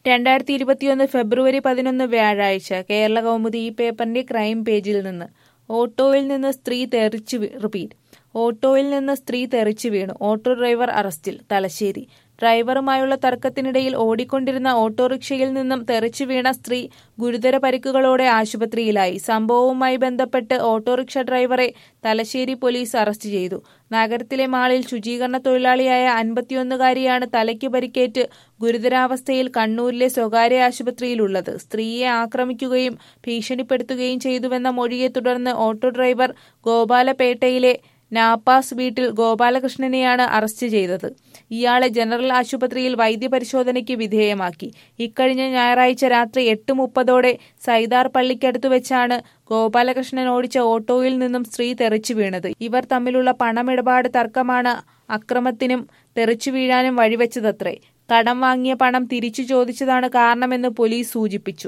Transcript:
രണ്ടായിരത്തി ഇരുപത്തിയൊന്ന് ഫെബ്രുവരി പതിനൊന്ന് വ്യാഴാഴ്ച കേരള കൗമുദി ഈ പേപ്പറിന്റെ ക്രൈം പേജിൽ നിന്ന് ഓട്ടോയിൽ നിന്ന് സ്ത്രീ തെറിച്ചു വീ- റിപ്പീറ്റ് ഓട്ടോയിൽ നിന്ന് സ്ത്രീ തെറിച്ചു വീണു ഓട്ടോ ഡ്രൈവർ അറസ്റ്റിൽ തലശ്ശേരി ഡ്രൈവറുമായുള്ള തർക്കത്തിനിടയിൽ ഓടിക്കൊണ്ടിരുന്ന ഓട്ടോറിക്ഷയിൽ നിന്നും തെറിച്ചു വീണ സ്ത്രീ ഗുരുതര പരിക്കുകളോടെ ആശുപത്രിയിലായി സംഭവവുമായി ബന്ധപ്പെട്ട് ഓട്ടോറിക്ഷ ഡ്രൈവറെ തലശ്ശേരി പോലീസ് അറസ്റ്റ് ചെയ്തു നഗരത്തിലെ മാളിൽ ശുചീകരണ തൊഴിലാളിയായ അൻപത്തിയൊന്നുകാരിയാണ് തലയ്ക്ക് പരിക്കേറ്റ് ഗുരുതരാവസ്ഥയിൽ കണ്ണൂരിലെ സ്വകാര്യ ആശുപത്രിയിലുള്ളത് സ്ത്രീയെ ആക്രമിക്കുകയും ഭീഷണിപ്പെടുത്തുകയും ചെയ്തുവെന്ന മൊഴിയെ തുടർന്ന് ഓട്ടോ ഡ്രൈവർ ഗോപാലപേട്ടയിലെ നാപ്പാസ് വീട്ടിൽ ഗോപാലകൃഷ്ണനെയാണ് അറസ്റ്റ് ചെയ്തത് ഇയാളെ ജനറൽ ആശുപത്രിയിൽ വൈദ്യപരിശോധനയ്ക്ക് വിധേയമാക്കി ഇക്കഴിഞ്ഞ ഞായറാഴ്ച രാത്രി എട്ട് മുപ്പതോടെ സൈതാർ പള്ളിക്കടുത്തു വെച്ചാണ് ഗോപാലകൃഷ്ണൻ ഓടിച്ച ഓട്ടോയിൽ നിന്നും സ്ത്രീ തെറിച്ചു വീണത് ഇവർ തമ്മിലുള്ള പണമിടപാട് തർക്കമാണ് അക്രമത്തിനും തെറിച്ചു വീഴാനും വഴിവെച്ചതത്രേ കടം വാങ്ങിയ പണം തിരിച്ചു ചോദിച്ചതാണ് കാരണമെന്ന് പോലീസ് സൂചിപ്പിച്ചു